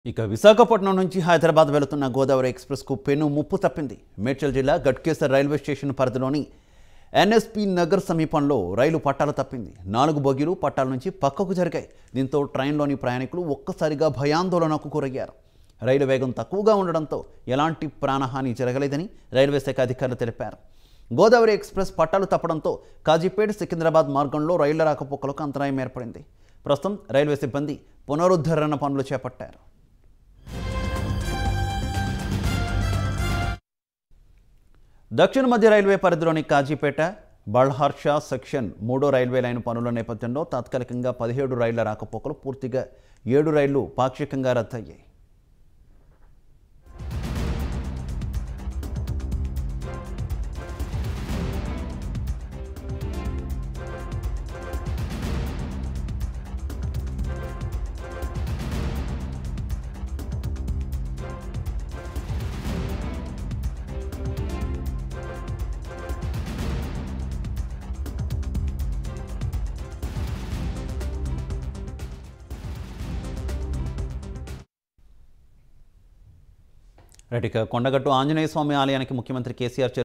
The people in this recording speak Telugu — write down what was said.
ఇక విశాఖపట్నం నుంచి హైదరాబాద్ వెళుతున్న గోదావరి ఎక్స్ప్రెస్కు పెను ముప్పు తప్పింది మేడ్చల్ జిల్లా గట్కేసర్ రైల్వే స్టేషన్ పరిధిలోని ఎన్ఎస్పి నగర్ సమీపంలో రైలు పట్టాలు తప్పింది నాలుగు బొగీలు పట్టాల నుంచి పక్కకు జరిగాయి దీంతో ట్రైన్లోని ప్రయాణికులు ఒక్కసారిగా భయాందోళనకు గురయ్యారు రైలు వేగం తక్కువగా ఉండడంతో ఎలాంటి ప్రాణహాని జరగలేదని రైల్వే శాఖ అధికారులు తెలిపారు గోదావరి ఎక్స్ప్రెస్ పట్టాలు తప్పడంతో కాజీపేట సికింద్రాబాద్ మార్గంలో రైళ్ల రాకపోకలకు అంతరాయం ఏర్పడింది ప్రస్తుతం రైల్వే సిబ్బంది పునరుద్ధరణ పనులు చేపట్టారు దక్షిణ మధ్య రైల్వే పరిధిలోని కాజీపేట బల్హార్షా సెక్షన్ మూడో రైల్వే లైన్ పనుల నేపథ్యంలో తాత్కాలికంగా పదిహేడు రైళ్ల రాకపోకలు పూర్తిగా ఏడు రైళ్లు పాక్షికంగా రద్దయ్యాయి రైట్ ఇక కొండగట్టు ఆంజనేయ స్వామి ఆలయానికి ముఖ్యమంత్రి కేసీఆర్